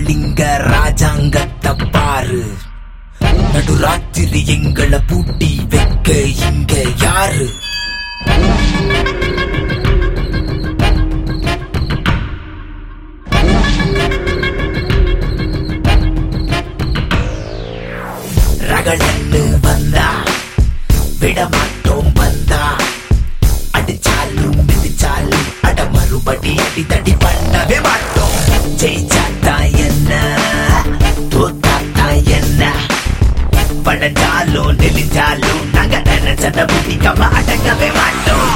கூட்டாளிங்க ராஜாங்கத்தை பாரு நடுராத்திரி எங்களை பூட்டி வைக்க இங்க யாரு ரகளன்னு வந்தா விடமாட்டோம் வந்தா அடிச்சாலும் மிதிச்சாலும் அட மறுபடி அடி தடி பண்ணவே மாட்டோம் ஜெயிச்சாத்தா என்ன தோத்தாத்தா என்ன பழஞ்சாலும் நெலிஞ்சாலும் நாங்க நினைச்சத முடிக்காம அடங்கவே மாட்டோம்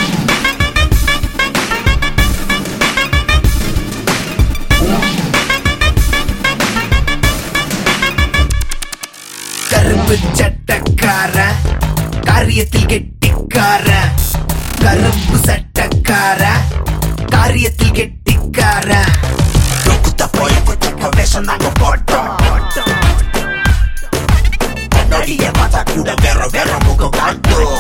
கரும்பு சட்டக்கார காரியத்தில் கெட்டிக்கார கரும்பு சட்டக்கார காரியத்தில் கெட்டிக்கார குத்த போய் குத்த வேஷம் நாங்க போட்டோம் கண்ணாடிய பார்த்தா கூட வேற வேற முகம் காட்டும்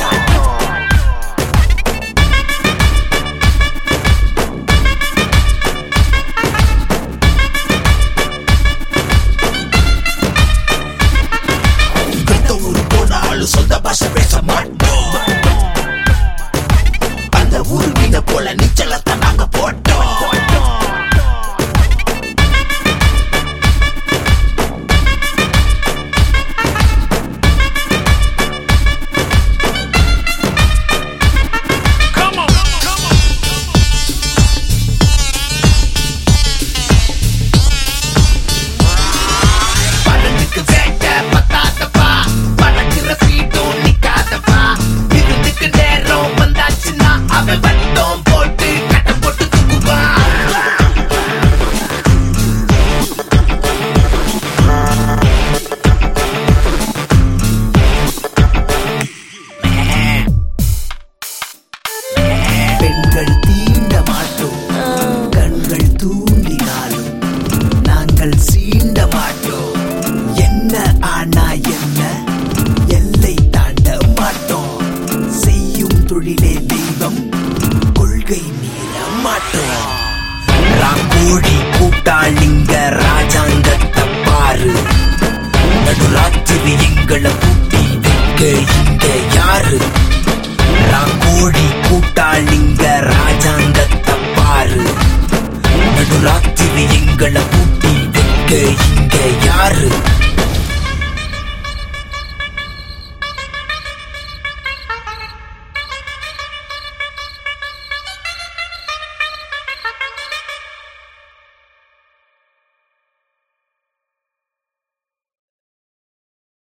எந்த ஊரு போனாலும் சொந்த பாஷை பேச மாட்டோம் அந்த ஊரு மீன போல நீச்சலத்தை நாங்க போட்டோம் பலனுக்கு வேட்ட பத்தாதப்பா பறக்கிற ஸ்பீடும் நிக்காதப்பா விருந்துக்கு நேரம் வந்தாச்சுன்னா அவன் வட்டம் போட்டு கட்ட போட்டு தூக்குவான் பெண்கள் தீண்ட மாட்டோம் கண்கள் தூண்டினாலும் நாங்கள் சீண்ட மாட்டோம் என்ன ஆனா என்ன எல்லை தாண்ட மாட்டோம் செய்யும் தொழிலே தெய்வம் கொள்கை மீற மாட்டோம் ராங்கோழி கூட்டாளிங்க ராஜாங்கத்தை பாரு நடுராத்திரி எங்களை பூட்டி வைக்க இங்க யாரு ராங்கோழி கூட்டாளிங்க ராஜாங்கத்தை பாரு நடுராத்திரி எங்களை பூட்டி வைக்க இங்க யாரு